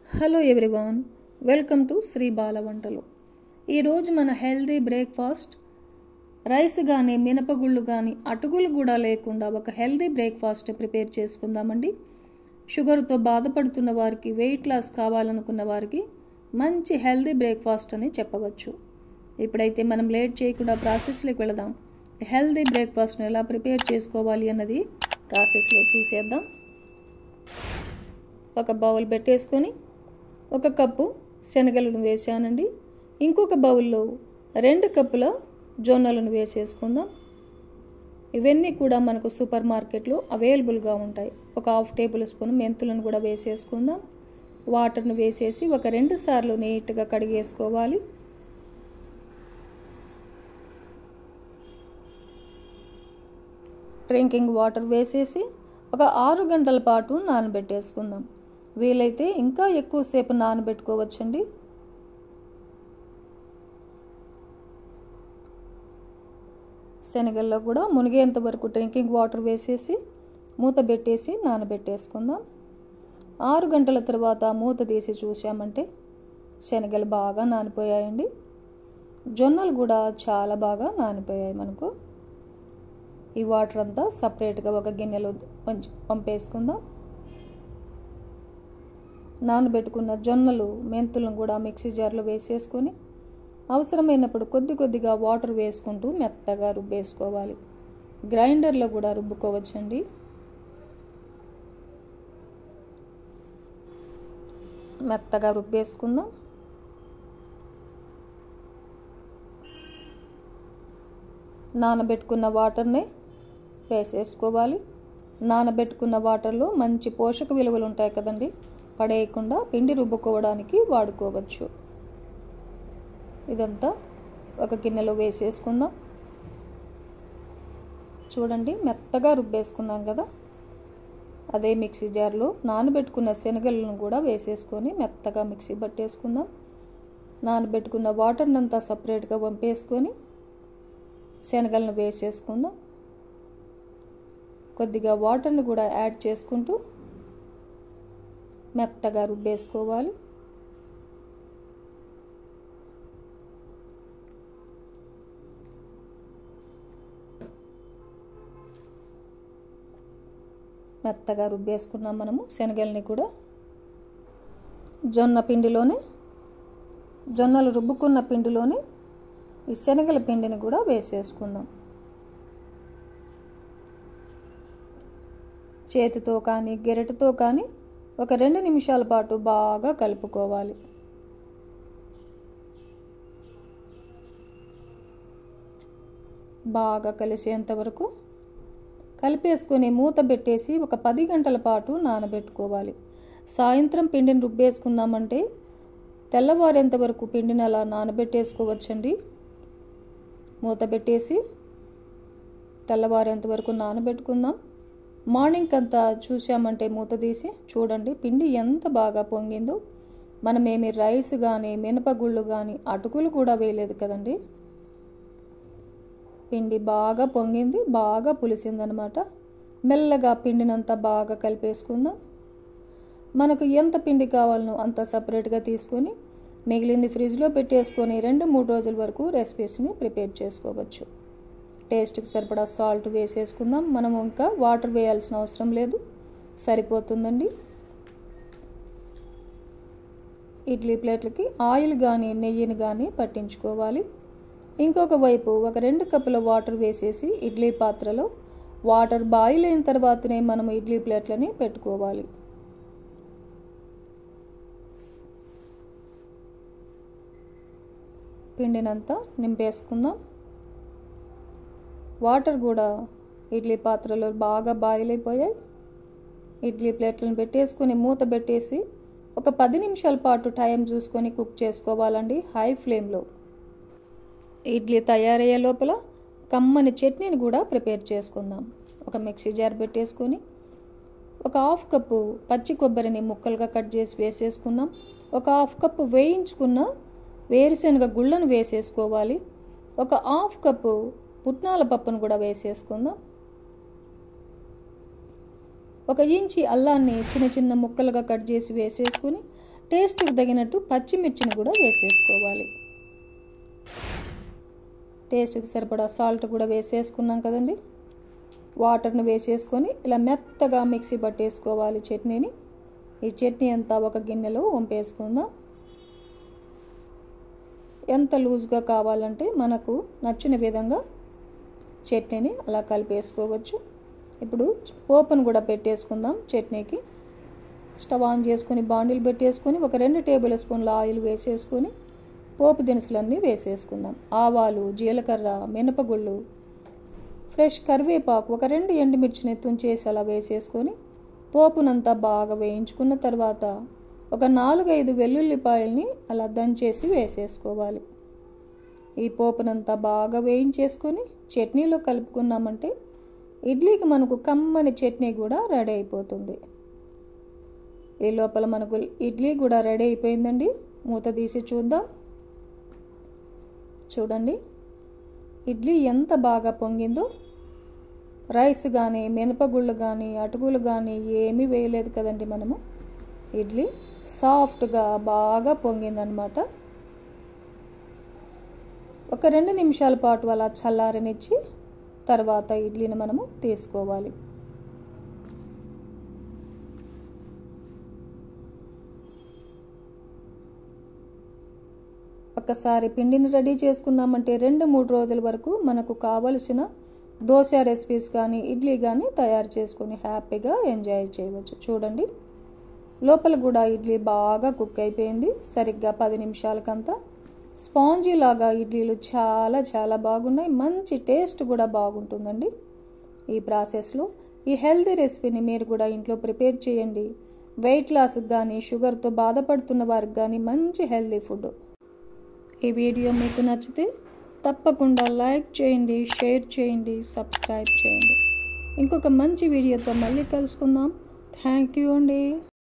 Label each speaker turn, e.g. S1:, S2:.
S1: hello everyone welcome to Sri Bala Vantalu ఈరోజు మన healthy breakfast rice కానీ మినపగుళ్ళు కానీ అటుకులు కూడా లేకుండా ఒక హెల్దీ బ్రేక్ఫాస్ట్ ప్రిపేర్ చేసుకుందామండి షుగర్తో బాధపడుతున్న వారికి వెయిట్ లాస్ కావాలనుకున్న వారికి మంచి హెల్దీ బ్రేక్ఫాస్ట్ అని చెప్పవచ్చు ఇప్పుడైతే మనం లేట్ చేయకుండా ప్రాసెస్లోకి వెళదాం హెల్దీ బ్రేక్ఫాస్ట్ని ఎలా ప్రిపేర్ చేసుకోవాలి అన్నది ప్రాసెస్లో చూసేద్దాం ఒక బౌల్ పెట్టేసుకొని ఒక కప్పు శనగలను వేసానండి ఇంకొక బౌల్లో రెండు కప్పుల జొన్నలను వేసేసుకుందాం ఇవన్నీ కూడా మనకు సూపర్ మార్కెట్లో అవైలబుల్గా ఉంటాయి ఒక హాఫ్ టేబుల్ స్పూన్ మెంతులను కూడా వేసేసుకుందాం వాటర్ను వేసేసి ఒక రెండు సార్లు నీట్గా కడిగేసుకోవాలి డ్రింకింగ్ వాటర్ వేసేసి ఒక ఆరు గంటల పాటు నానబెట్టేసుకుందాం వీలైతే ఇంకా ఎక్కువసేపు నానబెట్టుకోవచ్చండి శనగల్లో కూడా మునిగేంత వరకు డ్రింకింగ్ వాటర్ వేసేసి మూత పెట్టేసి నానబెట్టేసుకుందాం ఆరు గంటల తర్వాత మూత తీసి చూసామంటే శనగలు బాగా నానిపోయాయండి జొన్నలు కూడా చాలా బాగా నానిపోయాయి మనకు ఈ వాటర్ అంతా సపరేట్గా ఒక గిన్నెలో పంచి పంపేసుకుందాం నానబెట్టుకున్న జొన్నలు మెంతులను కూడా మిక్సీ జార్లో వేసేసుకొని అవసరమైనప్పుడు కొద్ది కొద్దిగా వాటర్ వేసుకుంటూ మెత్తగా రుబ్బేసుకోవాలి గ్రైండర్లో కూడా రుబ్బుకోవచ్చండి మెత్తగా రుబ్బేసుకుందాం నానబెట్టుకున్న వాటర్ని వేసేసుకోవాలి నానబెట్టుకున్న వాటర్లో మంచి పోషక విలువలు ఉంటాయి కదండి పడేయకుండా పిండి రుబ్బుకోవడానికి వాడుకోవచ్చు ఇదంతా ఒక గిన్నెలో వేసేసుకుందాం చూడండి మెత్తగా రుబ్బేసుకున్నాం కదా అదే మిక్సీ జార్లో నానబెట్టుకున్న శనగలను కూడా వేసేసుకొని మెత్తగా మిక్సీ పట్టేసుకుందాం నానబెట్టుకున్న వాటర్ని అంతా సపరేట్గా పంపేసుకొని శనగలను వేసేసుకుందాం కొద్దిగా వాటర్ని కూడా యాడ్ చేసుకుంటూ మెత్తగా రుబ్బేసుకోవాలి మెత్తగా రుబ్బేసుకున్నాం మనము శనగల్ని కూడా జొన్న పిండిలోనే జొన్నలు రుబ్బుకున్న పిండిలోనే ఈ శనగల పిండిని కూడా వేసేసుకుందాం చేతితో కానీ గెరటితో కానీ ఒక రెండు నిమిషాల పాటు బాగా కలుపుకోవాలి బాగా కలిసేంత వరకు కలిపేసుకొని మూత పెట్టేసి ఒక పది గంటల పాటు నానబెట్టుకోవాలి సాయంత్రం పిండిని రుబ్బేసుకున్నామంటే తెల్లవారేంత వరకు పిండిని అలా నానబెట్టేసుకోవచ్చండి మూత పెట్టేసి తెల్లవారేంత వరకు నానబెట్టుకుందాం మార్నింగ్ అంతా చూసామంటే మూత తీసి చూడండి పిండి ఎంత బాగా పొంగిందో మనమేమి రైస్ కానీ మినపగుళ్ళు కానీ అటుకులు కూడా వేయలేదు కదండి పిండి బాగా పొంగింది బాగా పులిసిందనమాట మెల్లగా పిండినంతా బాగా కలిపేసుకుందాం మనకు ఎంత పిండి కావాలనో అంత సపరేట్గా తీసుకొని మిగిలింది ఫ్రిడ్జ్లో పెట్టేసుకొని రెండు మూడు రోజుల వరకు రెసిపీస్ని ప్రిపేర్ చేసుకోవచ్చు టేస్ట్కి సరిపడా సాల్ట్ వేసేసుకుందాం మనం ఇంకా వాటర్ వేయాల్సిన అవసరం లేదు సరిపోతుందండి ఇడ్లీ ప్లేట్లకి ఆయిల్ కానీ నెయ్యిని కానీ పట్టించుకోవాలి ఇంకొక వైపు ఒక రెండు కప్పుల వాటర్ వేసేసి ఇడ్లీ పాత్రలో వాటర్ బాయిల్ అయిన తర్వాతనే మనం ఇడ్లీ ప్లేట్లని పెట్టుకోవాలి పిండినంతా నింపేసుకుందాం వాటర్ కూడా ఇడ్లీ పాత్రలో బాగా బాయిల్ అయిపోయాయి ఇడ్లీ ప్లేట్లను పెట్టేసుకొని మూత పెట్టేసి ఒక పది నిమిషాల పాటు టైం చూసుకొని కుక్ చేసుకోవాలండి హై ఫ్లేమ్లో ఇడ్లీ తయారయ్యే లోపల కమ్మని చట్నీని కూడా ప్రిపేర్ చేసుకుందాం ఒక మిక్సీ జార్ పెట్టేసుకొని ఒక హాఫ్ కప్పు పచ్చి కొబ్బరిని ముక్కలుగా కట్ చేసి వేసేసుకుందాం ఒక హాఫ్ కప్పు వేయించుకున్న వేరుశనగ గుళ్ళను వేసేసుకోవాలి ఒక హాఫ్ కప్పు పుట్నాల పప్పును కూడా వేసేసుకుందాం ఒక ఇంచి అల్లాన్ని చిన్న చిన్న ముక్కలుగా కట్ చేసి వేసేసుకుని టేస్ట్కి తగినట్టు పచ్చిమిర్చిని కూడా వేసేసుకోవాలి టేస్ట్కి సరిపడా సాల్ట్ కూడా వేసేసుకున్నాం కదండి వాటర్ని వేసేసుకొని ఇలా మెత్తగా మిక్సీ పట్టేసుకోవాలి చట్నీని ఈ చట్నీ అంతా ఒక గిన్నెలో వంపేసుకుందాం ఎంత లూజ్గా కావాలంటే మనకు నచ్చిన విధంగా చట్నీని అలా కలిపేసుకోవచ్చు ఇప్పుడు పోపును కూడా పెట్టేసుకుందాం చట్నీకి స్టవ్ ఆన్ చేసుకొని బాండిల్ పెట్టేసుకొని ఒక రెండు టేబుల్ స్పూన్ల ఆయిల్ వేసేసుకొని పోపు దినుసులన్నీ వేసేసుకుందాం ఆవాలు జీలకర్ర మినపగుళ్ళు ఫ్రెష్ కరివేపాకు ఒక రెండు ఎండుమిర్చిని తుంచేసి అలా వేసేసుకొని పోపునంతా బాగా వేయించుకున్న తర్వాత ఒక నాలుగైదు వెల్లుల్లిపాయల్ని అలా దంచేసి వేసేసుకోవాలి ఈ పోపునంతా బాగా వేయించేసుకొని చట్నీలో కలుపుకున్నామంటే ఇడ్లీకి మనకు కమ్మని చట్నీ కూడా రెడీ అయిపోతుంది ఈ లోపల మనకు ఇడ్లీ కూడా రెడీ అయిపోయిందండి మూత తీసి చూద్దాం చూడండి ఇడ్లీ ఎంత బాగా పొంగిందో రైస్ కానీ మినపగుళ్ళు కానీ అటుకులు కానీ ఏమీ వేయలేదు కదండి మనము ఇడ్లీ సాఫ్ట్గా బాగా పొంగిందనమాట ఒక రెండు నిమిషాల పాటు అలా చల్లారనిచ్చి తర్వాత ఇడ్లీని మనము తీసుకోవాలి ఒక్కసారి పిండిని రెడీ చేసుకున్నామంటే రెండు మూడు రోజుల వరకు మనకు కావలసిన దోశ రెసిపీస్ కానీ ఇడ్లీ కానీ తయారు చేసుకొని హ్యాపీగా ఎంజాయ్ చేయవచ్చు చూడండి లోపల కూడా ఇడ్లీ బాగా కుక్ అయిపోయింది సరిగ్గా పది నిమిషాలకంతా స్పాంజీ లాగా ఇడ్లీలు చాలా చాలా బాగున్నాయి మంచి టేస్ట్ కూడా బాగుంటుందండి ఈ ప్రాసెస్లో ఈ హెల్తీ రెసిపీని మీరు కూడా ఇంట్లో ప్రిపేర్ చేయండి వెయిట్ లాస్కి కానీ షుగర్తో బాధపడుతున్న వారికి కానీ మంచి హెల్తీ ఫుడ్ ఈ వీడియో మీకు నచ్చితే తప్పకుండా లైక్ చేయండి షేర్ చేయండి సబ్స్క్రైబ్ చేయండి ఇంకొక మంచి వీడియోతో మళ్ళీ కలుసుకుందాం థ్యాంక్ యూ అండి